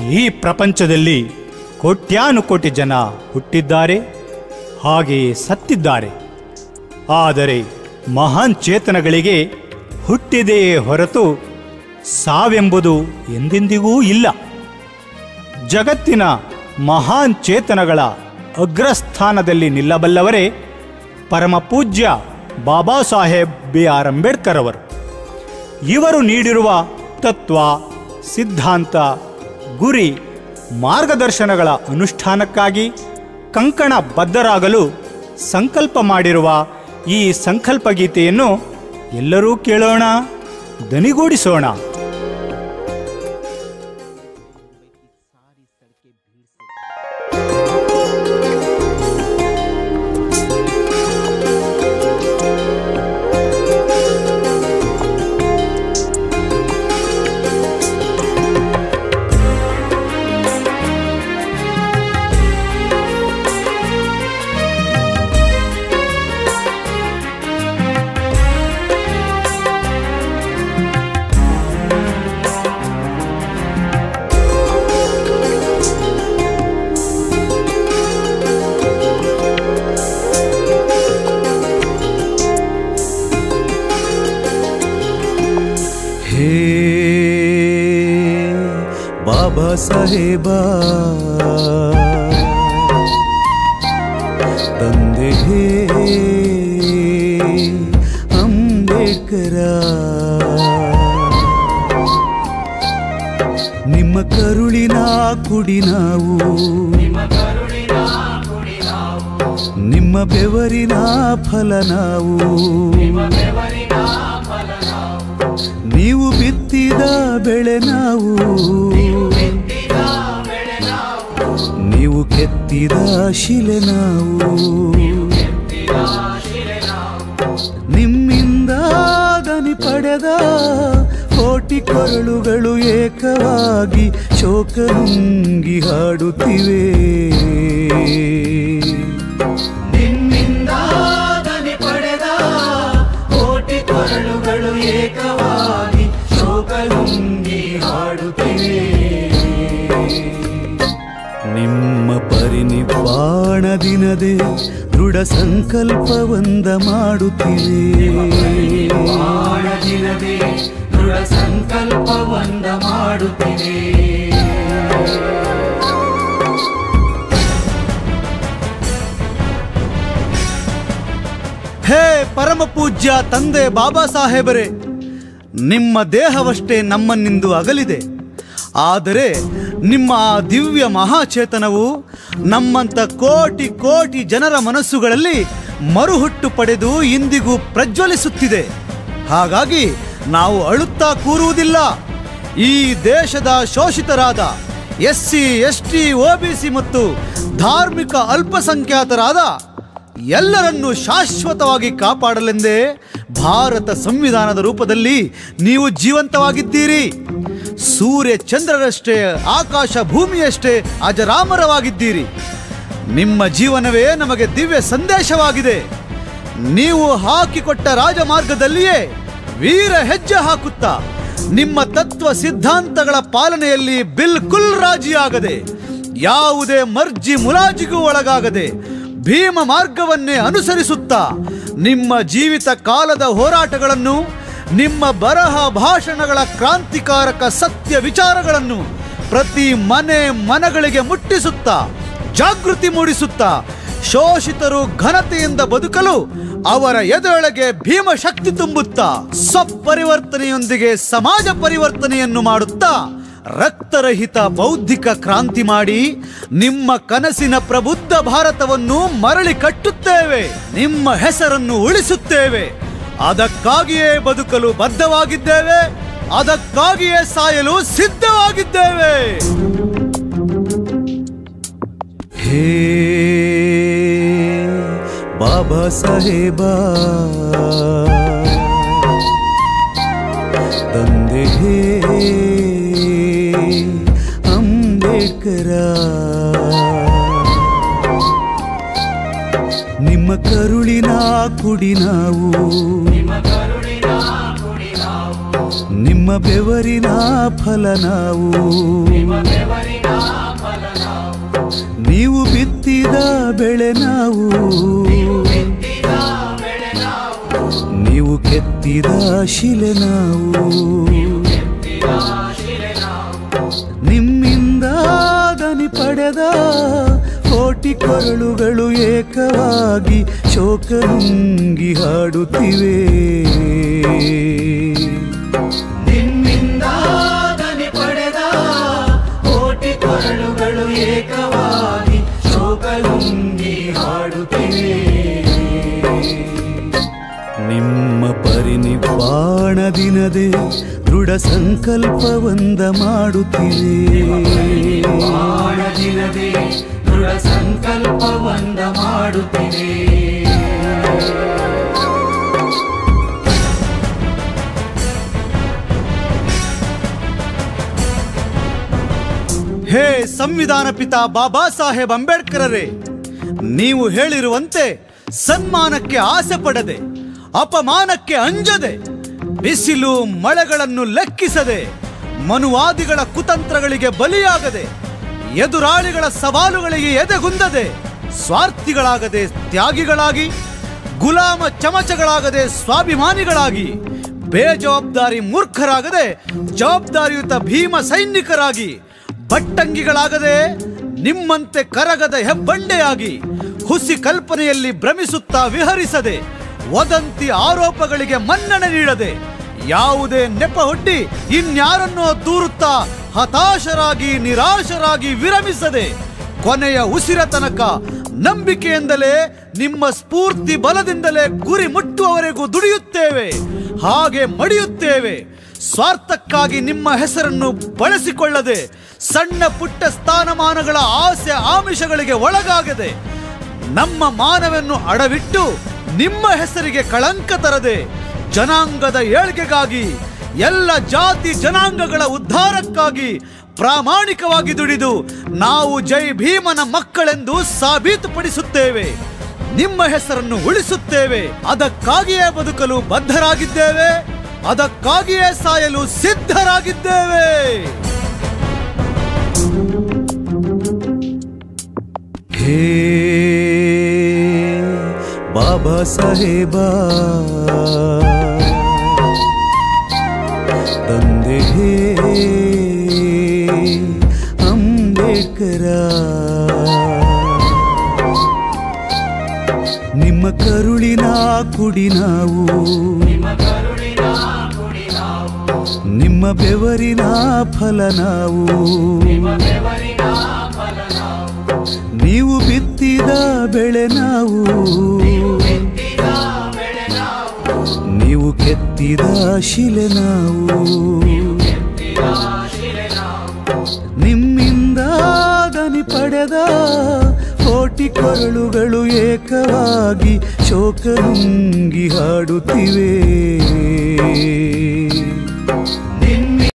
ಈ ಪ್ರಪಂಚದಲ್ಲಿ ಕೋಟ್ಯಾನುಕೋಟಿ ಜನ ಹುಟ್ಟಿದ್ದಾರೆ ಹಾಗೆಯೇ ಸತ್ತಿದ್ದಾರೆ ಆದರೆ ಮಹಾನ್ ಚೇತನಗಳಿಗೆ ಹುಟ್ಟಿದೆಯೇ ಹೊರತು ಸಾವೆಂಬುದು ಎಂದೆಂದಿಗೂ ಇಲ್ಲ ಜಗತ್ತಿನ ಮಹಾನ್ ಚೇತನಗಳ ಅಗ್ರಸ್ಥಾನದಲ್ಲಿ ನಿಲ್ಲಬಲ್ಲವರೇ ಪರಮ ಪೂಜ್ಯ ಬಾಬಾ ಸಾಹೇಬ್ ಬಿ ಆರ್ ಅಂಬೇಡ್ಕರ್ ಅವರು ಇವರು ನೀಡಿರುವ ತತ್ವ ಸಿದ್ಧಾಂತ ಗುರಿ ಮಾರ್ಗದರ್ಶನಗಳ ಅನುಷ್ಠಾನಕ್ಕಾಗಿ ಕಂಕಣ ಬದ್ಧರಾಗಲು ಸಂಕಲ್ಪ ಮಾಡಿರುವ ಈ ಸಂಕಲ್ಪ ಗೀತೆಯನ್ನು ಎಲ್ಲರೂ ಕೇಳೋಣ ದನಿಗೂಡಿಸೋಣ ಹೇ ಬಾಬಾ ಸಾಹೇಬ ತಂದೆ ಹೇ ಅಂಬೇಡ್ಕರ ನಿಮ್ಮ ಕರುಳಿನ ಕುಡಿ ನಾವು ನಿಮ್ಮ ಬೆವರಿನ ಫಲ ನಾವು ನೀವು ಬಿತ್ತಿದ ಬೆಳೆ ನಾವು ನೀವು ಕೆತ್ತಿದ ಶಿಲೆ ನಾವು ನಿಮ್ಮಿಂದ ದನಿ ಪಡೆದ ಕೋಟಿ ಕೊರಳುಗಳು ಏಕವಾಗಿ ಶೋಕ ನುಂಗಿ ಹಾಡುತ್ತಿವೆ ನಿಮ್ಮಿಂದ ದನಿ ಪಡೆದ ಕೋಟಿ ಕೊರಳುಗಳು ಏಕವಾಗಿ ಶೋಕ ನುಂಗಿ ಹಾಡುತ್ತಿವೆ ನಿಮ್ಮ ಪರಿನಿಬ್ಬಾಣ ದಿನದೇ ದೃಢ ಸಂಕಲ್ಪವಂದ ಮಾಡುತ್ತಿವೆ ದಿನದೇ ದೃಢ ಸಂಕಲ್ಪವಂದ ಮಾಡುತ್ತಿವೆ ಹೇ ಪರಮ ಪೂಜ್ಯ ತಂದೆ ಬಾಬಾ ಸಾಹೇಬರೇ ನಿಮ್ಮ ದೇಹವಷ್ಟೇ ನಮ್ಮನ್ನಿಂದು ಅಗಲಿದೆ ಆದರೆ ನಿಮ್ಮ ಆ ದಿವ್ಯ ಮಹಾಚೇತನವು ನಮ್ಮಂತ ಕೋಟಿ ಕೋಟಿ ಜನರ ಮನಸ್ಸುಗಳಲ್ಲಿ ಮರುಹುಟ್ಟು ಪಡೆದು ಇಂದಿಗೂ ಪ್ರಜ್ವಲಿಸುತ್ತಿದೆ ಹಾಗಾಗಿ ನಾವು ಅಳುತ್ತಾ ಕೂರುವುದಿಲ್ಲ ಈ ದೇಶದ ಶೋಷಿತರಾದ S C S T OBC ಮತ್ತು ಧಾರ್ಮಿಕ ಅಲ್ಪಸಂಖ್ಯಾತರಾದ ಎಲ್ಲರನ್ನೂ ಶಾಶ್ವತವಾಗಿ ಕಾಪಾಡಲೆಂದೇ ಭಾರತ ಸಂವಿಧಾನದ ರೂಪದಲ್ಲಿ ನೀವು ಜೀವಂತವಾಗಿದ್ದೀರಿ ಸೂರ್ಯ ಚಂದ್ರರಷ್ಟೇ ಆಕಾಶ ಭೂಮಿಯಷ್ಟೇ ಅಜರಾಮರವಾಗಿದ್ದೀರಿ ನಿಮ್ಮ ಜೀವನವೇ ನಮಗೆ ದಿವ್ಯ ಸಂದೇಶವಾಗಿದೆ ನೀವು ಹಾಕಿಕೊಟ್ಟ ರಾಜಮಾರ್ಗದಲ್ಲಿಯೇ ವೀರ ಹೆಜ್ಜೆ ಹಾಕುತ್ತಾ ನಿಮ್ಮ ತತ್ವ ಸಿದ್ಧಾಂತಗಳ ಪಾಲನೆಯಲ್ಲಿ ಬಿಲ್ಕುಲ್ ರಾಜಿಯಾಗದೆ ಯಾವುದೇ ಮರ್ಜಿ ಮುಲಾಜಿಗೂ ಒಳಗಾಗದೆ ಭೀಮ ಮಾರ್ಗವನ್ನೇ ಅನುಸರಿಸುತ್ತಾ ನಿಮ್ಮ ಜೀವಿತ ಕಾಲದ ಹೋರಾಟಗಳನ್ನು ನಿಮ್ಮ ಬರಹ ಭಾಷಣಗಳ ಕ್ರಾಂತಿಕಾರಕ ಸತ್ಯ ವಿಚಾರಗಳನ್ನು ಪ್ರತಿ ಮನೆ ಮನಗಳಿಗೆ ಮುಟ್ಟಿಸುತ್ತಾ ಜಾಗೃತಿ ಮೂಡಿಸುತ್ತಾ ಶೋಷಿತರು ಘನತೆಯಿಂದ ಬದುಕಲು ಅವರ ಎದರೊಳಗೆ ಭೀಮ ಶಕ್ತಿ ತುಂಬುತ್ತಾ ಸ್ವಪರಿವರ್ತನೆಯೊಂದಿಗೆ ಸಮಾಜ ಪರಿವರ್ತನೆಯನ್ನು ಮಾಡುತ್ತಾ ರಕ್ತರಹಿತ ಬೌದ್ಧಿಕ ಕ್ರಾಂತಿ ಮಾಡಿ ನಿಮ್ಮ ಕನಸಿನ ಪ್ರಬುದ್ಧ ಭಾರತವನ್ನು ಮರಳಿ ಕಟ್ಟುತ್ತೇವೆ ನಿಮ್ಮ ಹೆಸರನ್ನು ಉಳಿಸುತ್ತೇವೆ ಅದಕ್ಕಾಗಿಯೇ ಬದುಕಲು ಬದ್ಧವಾಗಿದ್ದೇವೆ ಅದಕ್ಕಾಗಿಯೇ ಸಾಯಲು ಸಿದ್ಧವಾಗಿದ್ದೇವೆ ಹೇ ಬಾಬಾ ಸಾಹೇಬ ತಂದೆ ಹೇ ಅಂಬೇಡ್ಕರ ನಿಮ್ಮ ಕರುಳಿನ ಕುಡಿ ನಾವು ನಿಮ್ಮ ಬೆವರಿನ ಫಲ ನಾವು ನೀವು ಬಿತ್ತಿದ ಬೆಳೆ ನಾವು ನೀವು ಕೆತ್ತಿದ ಶಿಲೆ ನಾವು ನಿಮ್ಮಿಂದ ದನಿ ಪಡೆದ ಕೋಟಿ ಕೊರಳುಗಳು ಏಕವಾಗಿ ಶೋಕ ನುಂಗಿ ಹಾಡುತ್ತಿವೆ ನಿಮ್ಮಿಂದ ದನಿ ಪಡೆದ ಕೋಟಿ ಕೊರಳುಗಳು ಏಕವಾಗಿ ಶೋಕ ನುಂಗಿ ಹಾಡುತ್ತಿವೆ ನಿಮ್ಮ ಪರಿನಿಬ್ಬಾಣ ದಿನದೇ ದೃಢ ಸಂಕಲ್ಪವಂದ ಮಾಡುತ್ತಿವೆ ದಿನದೇ ದೃಢ ಸಂಕಲ್ಪವಂದ ಮಾಡುತ್ತಿವೆ ಹೇ ಸಂವಿಧಾನ ಪಿತಾ ಬಾಬಾ ಸಾಹೇಬ್ ಅಂಬೇಡ್ಕರರೇ ನೀವು ಹೇಳಿರುವಂತೆ ಸನ್ಮಾನಕ್ಕೆ ಆಸೆ ಪಡದೆ ಅಪಮಾನಕ್ಕೆ ಅಂಜದೆ ಬಿಸಿಲು ಮಳೆಗಳನ್ನು ಲೆಕ್ಕಿಸದೆ ಮನುವಾದಿಗಳ ಕುತಂತ್ರಗಳಿಗೆ ಬಲಿಯಾಗದೆ ಎದುರಾಳಿಗಳ ಸವಾಲುಗಳಿಗೆ ಎದೆಗುಂದದೆ ಸ್ವಾರ್ಥಿಗಳಾಗದೆ ತ್ಯಾಗಿಗಳಾಗಿ ಗುಲಾಮ ಚಮಚಗಳಾಗದೆ ಸ್ವಾಭಿಮಾನಿಗಳಾಗಿ ಬೇಜವಾಬ್ದಾರಿ ಮೂರ್ಖರಾಗದೆ ಜವಾಬ್ದಾರಿಯುತ ಭೀಮ ಸೈನಿಕರಾಗಿ ಬಟ್ಟಂಗಿಗಳಾಗದೆ ನಿಮ್ಮಂತೆ ಕರಗದ ಹೆಬ್ಬಂಡೆಯಾಗಿ ಹುಸಿ ಕಲ್ಪನೆಯಲ್ಲಿ ಭ್ರಮಿಸುತ್ತಾ ವಿಹರಿಸದೆ ವದಂತಿ ಆರೋಪಗಳಿಗೆ ಮನ್ನಣೆ ನೀಡದೆ ಯಾವುದೇ ನೆಪ ಹುಟ್ಟಿ ಇನ್ಯಾರನ್ನೋ ದೂರುತ್ತಾ ಹತಾಶರಾಗಿ ನಿರಾಶರಾಗಿ ವಿರಮಿಸದೆ ಕೊನೆಯ ಉಸಿರ ತನಕ ನಂಬಿಕೆಯಿಂದಲೇ ನಿಮ್ಮ ಸ್ಫೂರ್ತಿ ಬಲದಿಂದಲೇ ಗುರಿ ಮುಟ್ಟುವವರೆಗೂ ದುಡಿಯುತ್ತೇವೆ ಹಾಗೆ ಮಡಿಯುತ್ತೇವೆ ಸ್ವಾರ್ಥಕ್ಕಾಗಿ ನಿಮ್ಮ ಹೆಸರನ್ನು ಬಳಸಿಕೊಳ್ಳದೆ ಸಣ್ಣ ಪುಟ್ಟ ಸ್ಥಾನಮಾನಗಳ ಆಸೆ ಆಮಿಷಗಳಿಗೆ ಒಳಗಾಗದೆ ನಮ್ಮ ಮಾನವನ್ನು ಅಡವಿಟ್ಟು ನಿಮ್ಮ ಹೆಸರಿಗೆ ಕಳಂಕ ತರದೆ ಜನಾಂಗದ ಏಳ್ಗೆಗಾಗಿ ಎಲ್ಲ ಜಾತಿ ಜನಾಂಗಗಳ ಉದ್ಧಾರಕ್ಕಾಗಿ ಪ್ರಾಮಾಣಿಕವಾಗಿ ದುಡಿದು ನಾವು ಜೈ ಭೀಮನ ಮಕ್ಕಳೆಂದು ಸಾಬೀತುಪಡಿಸುತ್ತೇವೆ ನಿಮ್ಮ ಹೆಸರನ್ನು ಉಳಿಸುತ್ತೇವೆ ಅದಕ್ಕಾಗಿಯೇ ಬದುಕಲು ಬದ್ಧರಾಗಿದ್ದೇವೆ ಅದಕ್ಕಾಗಿಯೇ ಸಾಯಲು ಸಿದ್ಧರಾಗಿದ್ದೇವೆ ಹೇ ಬಾಬಾ ಸಾಹೇಬ ತಂದೆ ಹೇ ಅಂಬೇಡ್ಕರ ನಿಮ್ಮ ಕರುಳಿನ ಕುಡಿ ನಾವು ನಿಮ್ಮ ಬೆವರಿನ ಫಲ ನಾವು ನೀವು ಬಿತ್ತಿದ ಬೆಳೆ ನಾವು ನೀವು ಕೆತ್ತಿದ ಶಿಲೆ ನಾವು ನಿಮ್ಮಿಂದ ದನಿ ಪಡೆದ ಕೋಟಿ ಕೊರಳುಗಳು ಏಕವಾಗಿ ಶೋಕ ನುಂಗಿ ಹಾಡುತ್ತಿವೆ